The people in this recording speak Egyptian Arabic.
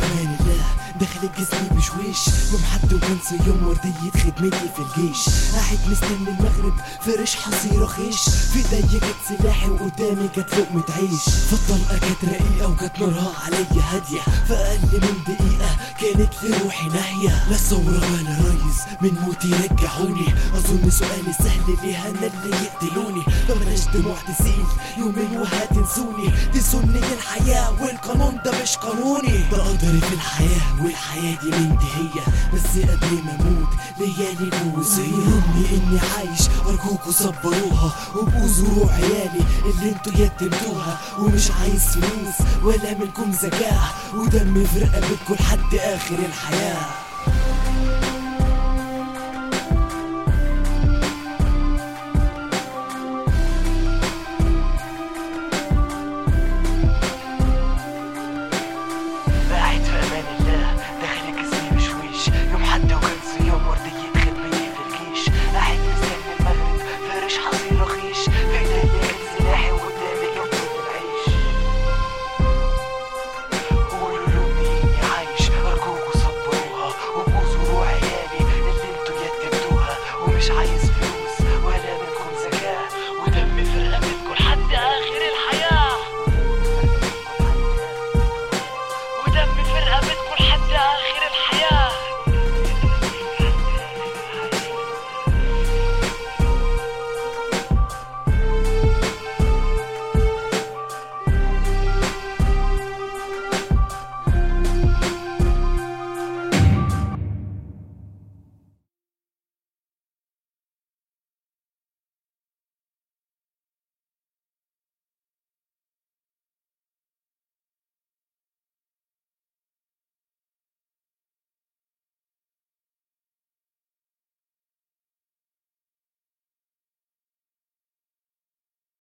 امان الله داخل الجسم بشويش يوم حد وكان يوم وردية خدمتي في الجيش قاعد مستني المغرب فرش حصيرة خيش في ايديا جت سلاحي وقدامي جت لقمة عيش فالطلقة كانت رقيقة وجت نارها عليا هادية فأقل من دقيقة كانت في روحي ناهية لا ثورة ولا ريس من موتي رجعوني أظن سؤالي سهل ليه أنا اللي يقتلوني فبلاش دموع تسيل يومين وهتنسوني دي سنة الحياة والقانون ده مش قانوني ده قدري في الحياة والحياة دي منتهية بس قبل ما اموت ليالي الوصية امي اني عايش ارجوكوا صبروها وابقوا زروع عيالي اللي انتوا يتمتوها ومش عايز فلوس ولا منكم ذكاء ودم في رقبتكوا لحد اخر الحياه